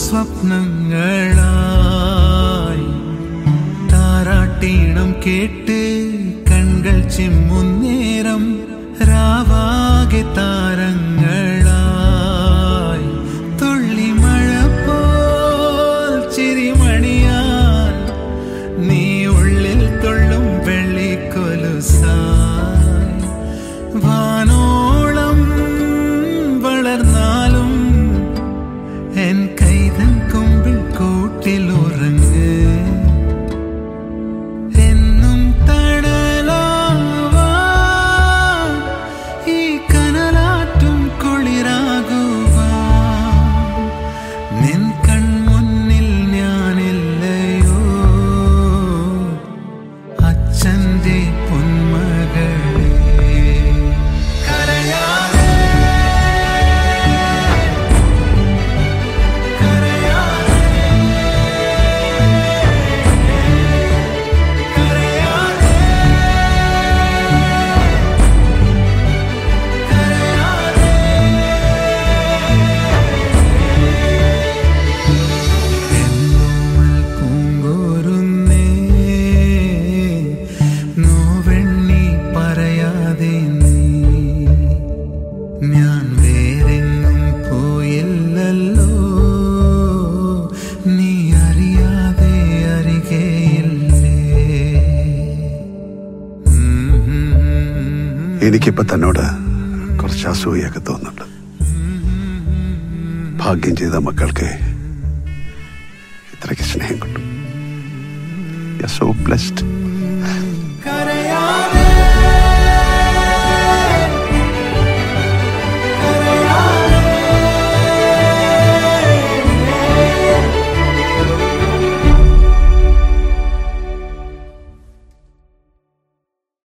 സ്വപ്നങ്ങളായി താരാട്ടീണം കേട്ട് കൺകൾ ചിമ്മുന്നേരം രാവാകെ താരങ്ങളായി തുള്ളി മഴ പോൽ ചിരിമണിയാൽ നീ ഉള്ളിൽ തുള്ളും വെള്ളിക്കൊലുസായി വാനോളം വളർന്നാലും എൻ കൈതൻ കൊമ്പിൽ കൂട്ടിലുറങ്ങ് എന്നും തടലാവാ ഈ കനലാറ്റും കുളിരാകുവാ നിൻ കൺമുന്നിൽ ഞാനില്ലയോ അച്ഛന്റെ പൊന്മകളെ കരയാതെ കരയാതെ കരയാതെ കരയാതെ എന്നോമൽ പൂങ്കോരുന്നേ നോവെണ്ണി പറയാതെ നീ ഞാൻ വേറെങ്ങും പോയില്ലല്ലോ നീ അറിയാതെ അരികെയില്ലേ എനിക്കിപ്പോ തന്നോട് കുറച്ച് അസൂയൊക്കെ തോന്നുന്നുണ്ട് ഭാഗ്യം ചെയ്ത മക്കൾക്ക് ഇത്രയ്ക്ക് സ്നേഹം കിട്ടും സോ ബ്ലെസ്ഡ്